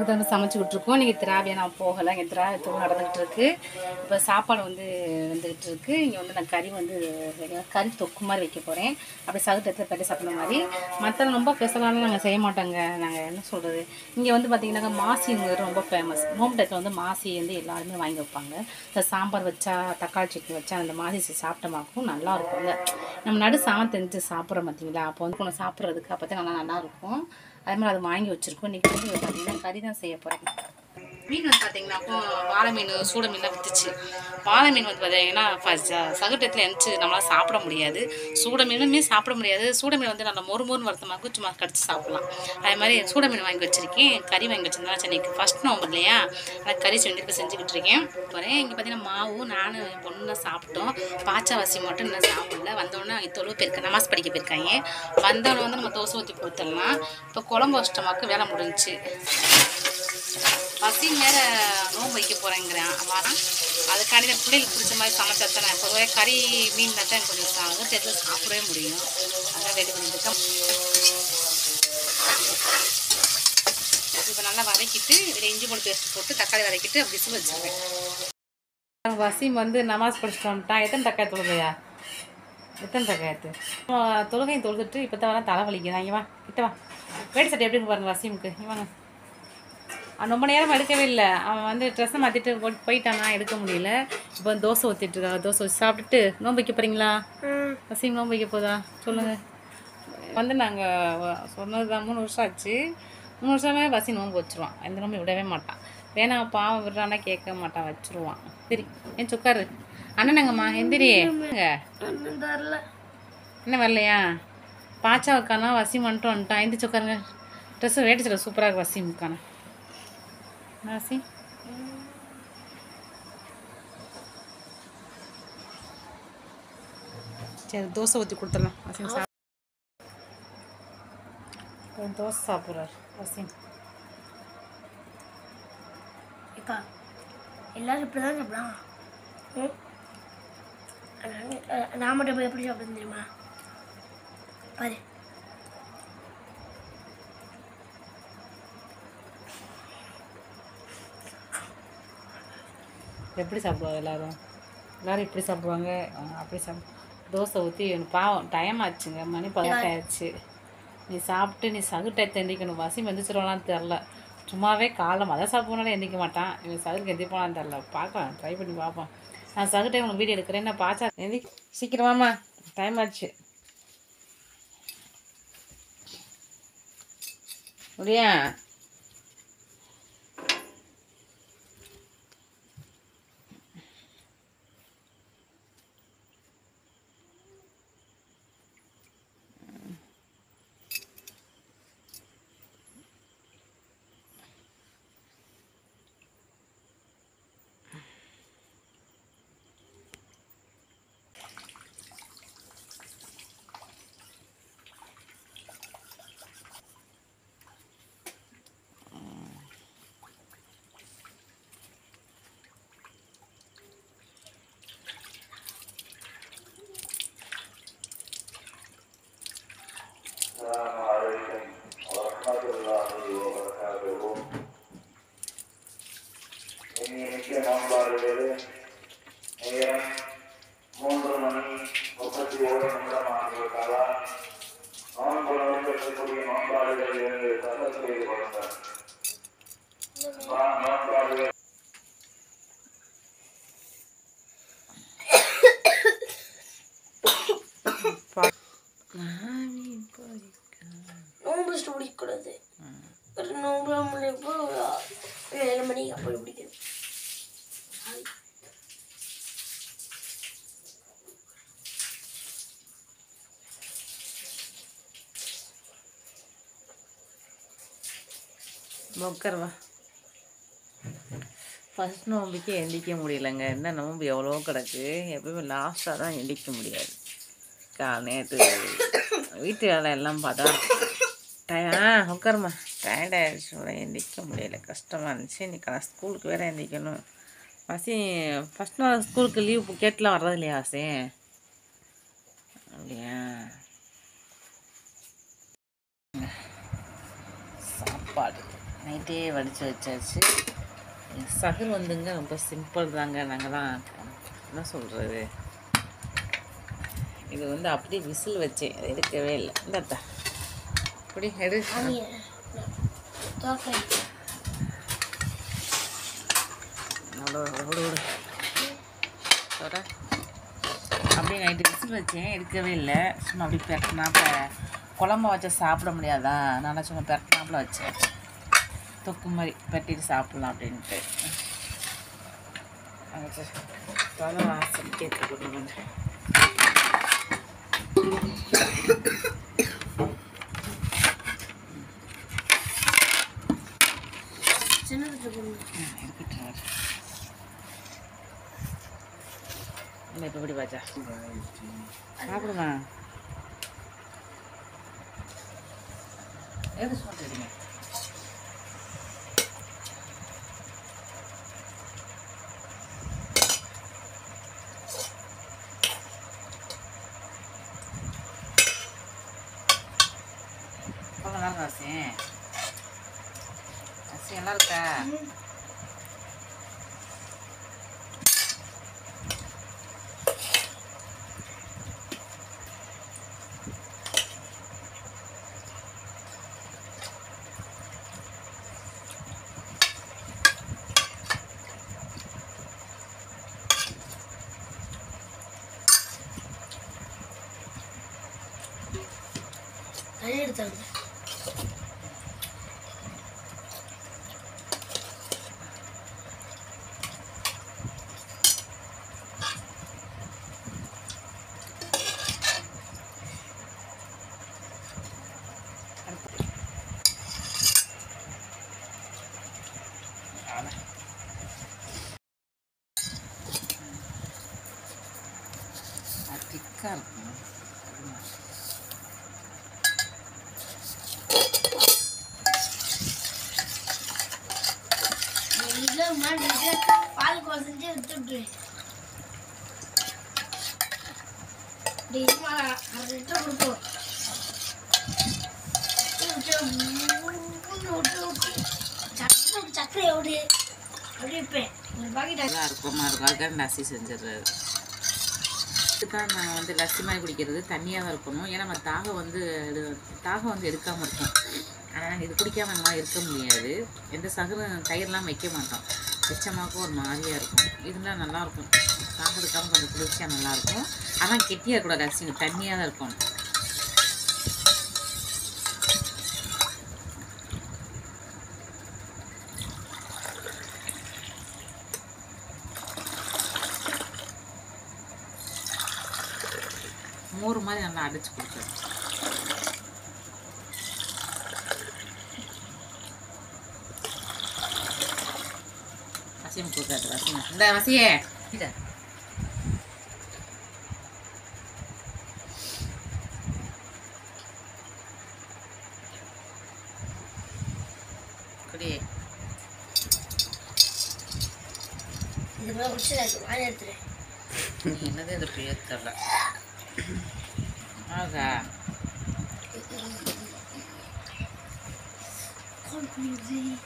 தான் வந்து சமைச்சிக்கிட்டு இருக்கோம் இன்றைக்கி திராவியா நான் போகலை இங்கே திராவிய தூள் நடந்துக்கிட்டு இருக்கு இப்போ சாப்பாடு வந்து வந்துக்கிட்டு இருக்கு இங்கே வந்து நான் கறி வந்து கறி தொக்கு மாதிரி வைக்க போகிறேன் அப்படி சகுட்டத்தில் பட்டி சாப்பிட்ற மாதிரி மற்ற ரொம்ப ஸ்பெஷலான நாங்கள் செய்ய மாட்டோங்க நாங்கள் என்ன சொல்கிறது இங்கே வந்து பார்த்திங்கன்னா மாசிங்கிறது ரொம்ப ஃபேமஸ் நோம்பு டயத்தில் வந்து மாசி வந்து எல்லாருமே வாங்கி வைப்பாங்க இந்த சாம்பார் வச்சா தக்காளி சட்னி வச்சா அந்த மாசி சாப்பிட்டமாக்கும் நல்லா இருக்குங்க நம்ம நடு சாதம் தெரிஞ்சு சாப்பிட்றோம் பார்த்தீங்களா அப்போ வந்து கொஞ்சம் சாப்பிட்றதுக்கு அப்போ தான் நல்லா நல்லாயிருக்கும் அதே மாதிரி அதை வாங்கி வச்சுருக்கோம் இன்றைக்கி வந்து பார்த்தீங்கன்னா கறி தான் செய்ய போகிறேன் மீன் வந்து பார்த்தீங்கன்னா அப்போ வாழை மீன் சூட மீன்லாம் வித்துச்சு வாழை மீன் வந்து பார்த்தீங்கன்னா ஃபஸ்ட் சகுட்டத்தில் எழுந்துச்சு நம்மளால் சாப்பிட முடியாது சூட மீனுமே சாப்பிட முடியாது சூட மீன் வந்து நல்லா மொறு மொறுன்னு வறுத்தமாக்கு சும்மா கடிச்சு சாப்பிடலாம் அதே மாதிரி சூட மீன் வாங்கி வச்சிருக்கேன் கறி வாங்கி வச்சிருந்தா சென்னைக்கு ஃபஸ்ட் நவம்பர் இல்லையா எனக்கு கறி செஞ்சு இப்போ செஞ்சுக்கிட்டு இருக்கேன் போகிறேன் இங்கே பார்த்தீங்கன்னா மாவு நானும் என் பொண்ணு தான் சாப்பிட்டோம் பாச்சாவாசி மட்டும் இன்னும் சாப்பிடல வந்தோடனே அவங்க தொழுவு போயிருக்க நமாஸ் படிக்க போயிருக்காங்க வந்தவொடனே வந்து நம்ம தோசை ஊற்றி கொடுத்துடலாம் இப்போ குழம்பு வச்சிட்டமாக்கு வேலை முடிஞ்சுச்சு பசி மேல நோன்பு வைக்க போகிறேங்கிறேன் அம்மா அதுக்காண்டி தான் பிள்ளைகளுக்கு பிடிச்ச மாதிரி சமைச்சா தான் நான் பொதுவாக கறி மீன் தான் எனக்கு கொஞ்சம் சாகும் தெரிஞ்சு சாப்பிடவே முடியும் அதான் ரெடி பண்ணியிருக்கேன் இப்போ நல்லா வதக்கிட்டு இதில் இஞ்சி பூண்டு பேஸ்ட் போட்டு தக்காளி வதக்கிட்டு அப்படி விசில் வச்சுருவேன் வசீம் வந்து நமாஸ் படிச்சுட்டு வந்துட்டான் எத்தனை தக்காளி தொழுகையா எத்தனை தக்காயத்து தொழுகையும் தொழுதுட்டு இப்போ தான் வர தலை வலிக்குது இங்கே வா கிட்ட வா வேடி சட்டை எப்படி இருக்கு பாருங்க வசீமுக்கு இங்க வாங்க அவன் ரொம்ப நேரம் எடுக்கவே இல்லை அவன் வந்து ட்ரெஸ்ஸை மாற்றிட்டு போயிட்டானா எடுக்க முடியல இப்போ தோசை ஊற்றிட்டு இருக்காங்க தோசை ஊற்றி சாப்பிட்டுட்டு நோன்பு வைக்க போகிறீங்களா வசீம் நோன்பு வைக்க போதா சொல்லுங்கள் வந்து நாங்கள் சொன்னது தான் மூணு வருஷம் ஆச்சு மூணு வருஷமே வசி நோன்பு வச்சுருவான் எந்த நோம்பு விடவே மாட்டான் வேணாம் பாவம் விடுறானா கேட்க மாட்டான் வச்சுருவான் சரி ஏன் சுக்காரு அண்ணனங்கம்மா எந்திரி எங்க? என்ன வரலையா பாச்சா உட்கானா வசீம் வந்துட்டு வந்துட்டான் எந்திரிச்சு உட்காருங்க ட்ரெஸ்ஸு வேட்டி சட்டை சூப்பராக இருக்கு வசீம் உட்கான வசி சரி தோசை ஊற்றி கொடுத்துடலாம் வசீம் சாப்பிட தோசை சாப்பிட்றாரு வசீம் ஏக்கா எல்லாரும் இப்படி தான் சாப்பிடலாம் ம் அஹ் நான் மட்டும் போய் எப்படி சாப்பிடுறது தெரியுமா பாரு எப்படி சாப்பிடுவாங்க எல்லாரும் எல்லாரும் இப்படி சாப்பிடுவாங்க அவங்க அப்படி சாப்பிடு தோசை ஊற்றி பாவம் டைம் ஆச்சுங்க மணி பதினெட்டு ஆயிடுச்சு நீ சாப்பிட்டு நீ சகுட்டை எந்திக்கணும் வசி எந்திரிச்சிருவானான்னு தெரில சும்மாவே காலை மத சாப்பிட்னாலும் எந்திக்க மாட்டான் இவன் சகுக்கு எந்திப்பானான்னு தெரில பார்க்கலாம் ட்ரை பண்ணி பார்ப்போம் நான் சகுட்டை உங்களுக்கு வீடியோ எடுக்கிறேன் நான் பாச்சா எந்தி சீக்கிரமாம்மா டைம் ஆச்சு முடியா இன்னைக்கு நோன்பாடுகிறது நேரம் மூன்று மணி முப்பத்தி ஒரு நிமிடம் ஆகிவிட்டாரா நோன்பு நோக்கக்கூடிய நோன்பாடுகள் இருந்து சதம் செய்து கொள்ளுங்கள் நோன்பாடுகள் நோம்பு ஃபஸ்ட்டு பிடிக்கக்கூடாது ஒரு நோம்பு முடியப்போ ஏழு மணிக்கு அப்படி பிடிக்கணும் உட்காருவா ஃபஸ்ட் நோம்புக்கு எந்திரிக்க முடியலங்க இந்த நோம்பு எவ்வளோ கிடக்கு எப்பவுமே லாஸ்ட்டாக தான் எந்திரிக்க முடியாது கா நேற்று வீட்டு வேலை எல்லாம் பார்த்தா டய ஆ உட்காருமா டயர்ட் ஆயிடுச்சு கூட எந்திரிக்க முடியல கஷ்டமாக இருந்துச்சு இன்னைக்கு நான் ஸ்கூலுக்கு வேறு எந்திரிக்கணும் பசி ஃபஸ்ட் நாள் ஸ்கூலுக்கு லீவ் கேட்டுலாம் வர்றது இல்லையா ஆசை அப்படியா சாப்பாடு நைட்டே வடித்து வச்சாச்சு சகர் வந்துங்க ரொம்ப சிம்பிள் தாங்க நாங்கள்லாம் என்ன சொல்கிறது இது வந்து அப்படியே விசில் வச்சேன் அது எடுக்கவே இல்லை இந்தாத்தா இப்படி எடு தோக்கை விடு விடு விடு தொட. அப்படியே நைட்டு விசில் வச்சேன் எடுக்கவே இல்லை சும்மா அப்படி பெரட்டினாப்ப குழம்ப வச்சா சாப்பிட முடியாதா நான் சும்மா பெரட்டினாப்புல வச்சேன் தொக்கு மாதிரி பெட்டிட்டு சாப்பிட்லாம் அப்படின்ட்டு அது தலை வாசல் கேட்க கொடுங்க சின்னதுக்கு பொண்ணு இருக்கட்டும் இல்லை இப்போ எப்படி பாச்சா சாப்பிடுமா எது சொல்றீங்க நல்லா இருக்கா அசி அசி நல்லா இருக்கா தண்ணி எடுத்தாங்க திக்காக இருக்கும் இல்லை முன்னாடி பால் குறைஞ்சி விட்டுவிட்டுருவேன் டெய்லி அரை லிட்டர் கொடுப்போம் விட்டு விட்டு விட்டு விட்டு சக்கரை சக்கரை எப்படி அப்படி வைப்பேன் ஒரு பாக்கெட் நல்லா இருக்குமா இருக்கும் அதுக்காக லஸ்ஸி செஞ்சிடுறது இதுதான் நான் வந்து லஸ்ஸி மாதிரி குடிக்கிறது தண்ணியாக தான் இருக்கணும் ஏன்னா நம்ம தாகம் வந்து எடு தாகம் வந்து எடுக்காமல் இருக்கும் ஆனால் இது குடிக்காம நம்மளால் இருக்க முடியாது எந்த சகரும் தயிர்லாம் வைக்க மாட்டோம் வச்சமாக்கும் ஒரு மாதிரியாக இருக்கும் இதெல்லாம் நல்லாயிருக்கும் தாகம் எடுக்காமல் கொஞ்சம் குளிர்ச்சியாக நல்லாயிருக்கும் ஆனால் கெட்டியாக இருக்கக்கூடாது லஸ்ஸி தண்ணியாக தான் இருக்கும் மோர் மாதிரி நல்லா அடிச்சு கொடுத்துரும் வசியம் கொடுக்காது வசியம் இந்த வசியே இத குடி இது மாதிரி குடிச்சு வாங்கி எடுத்துறேன் நீ என்னது இது பேர் தெரியல ஆகா கால் பண்ணி